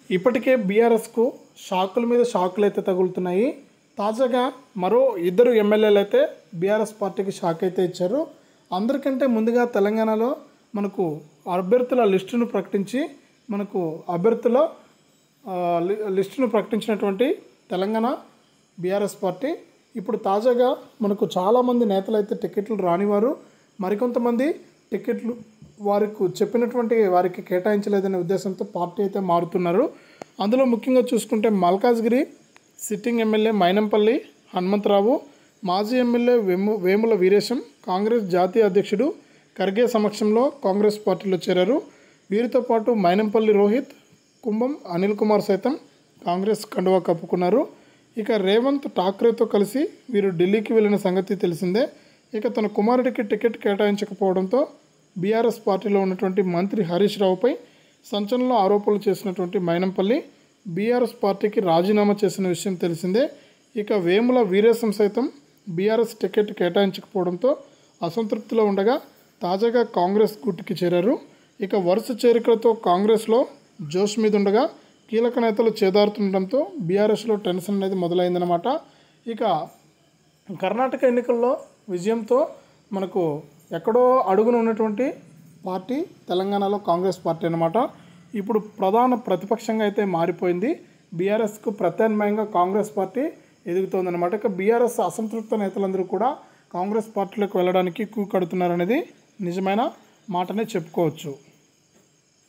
ఇప్పటికే బీఆర్ఎస్కు షాకుల మీద షాకులు అయితే తగులుతున్నాయి తాజాగా మరో ఇద్దరు ఎమ్మెల్యేలు అయితే బీఆర్ఎస్ పార్టీకి షాక్ అయితే ఇచ్చారు అందరికంటే ముందుగా తెలంగాణలో మనకు అభ్యర్థుల లిస్టును ప్రకటించి మనకు అభ్యర్థుల ఆ, లి- లిస్టును ప్రకటించినటువంటి తెలంగాణ బీఆర్ఎస్ పార్టీ ఇప్పుడు తాజాగా మనకు చాలామంది నేతలు అయితే టికెట్లు రానివారు మరికొంతమంది టికెట్లు వారికి చెప్పినటువంటి వారికి కేటాయించలేదనే ఉద్దేశంతో పార్టీ అయితే మారుతున్నారు అందులో ముఖ్యంగా చూసుకుంటే మల్కాజ్గిరి సిట్టింగ్ ఎమ్మెల్యే మైనంపల్లి హనుమంతరావు మాజీ ఎమ్మెల్యే వేము వేముల వీరేశం కాంగ్రెస్ జాతీయ అధ్యక్షుడు ఖర్గే సమక్షంలో కాంగ్రెస్ పార్టీలో చేరారు వీరితో పాటు మైనంపల్లి రోహిత్ కుంభం అనిల్ కుమార్ సైతం కాంగ్రెస్ కండువా కప్పుకున్నారు ఇక రేవంత్ ఠాక్రేతో కలిసి వీరు ఢిల్లీకి వెళ్ళిన సంగతి తెలిసిందే ఇక తన కుమారుడికి టికెట్ కేటాయించకపోవడంతో బీఆర్ఎస్ పార్టీలో ఉన్నటువంటి మంత్రి హరీష్ రావుపై సంచలన ఆరోపణలు చేసినటువంటి మైనంపల్లి బీఆర్ఎస్ పార్టీకి రాజీనామా చేసిన విషయం తెలిసిందే ఇక వేముల వీరేశం సైతం బీఆర్ఎస్ టికెట్ కేటాయించకపోవడంతో అసంతృప్తిలో ఉండగా తాజాగా కాంగ్రెస్ గుట్టుకి చేరారు ఇక వరుస చేరికలతో కాంగ్రెస్లో జోష్ మీద ఉండగా కీలక నేతలు చేదారుతుండటంతో బీఆర్ఎస్లో టెన్షన్ అనేది మొదలైందనమాట ఇక కర్ణాటక ఎన్నికల్లో విజయంతో మనకు ఎక్కడో అడుగున ఉన్నటువంటి పార్టీ తెలంగాణలో కాంగ్రెస్ పార్టీ అన్నమాట ఇప్పుడు ప్రధాన ప్రతిపక్షంగా అయితే మారిపోయింది బీఆర్ఎస్కు ప్రత్యామ్నాయంగా కాంగ్రెస్ పార్టీ ఎదుగుతోందన్నమాట ఇక బీఆర్ఎస్ అసంతృప్త నేతలందరూ కూడా కాంగ్రెస్ పార్టీలోకి వెళ్ళడానికి క్యూ కడుతున్నారనేది నిజమైన మాటనే చెప్పుకోవచ్చు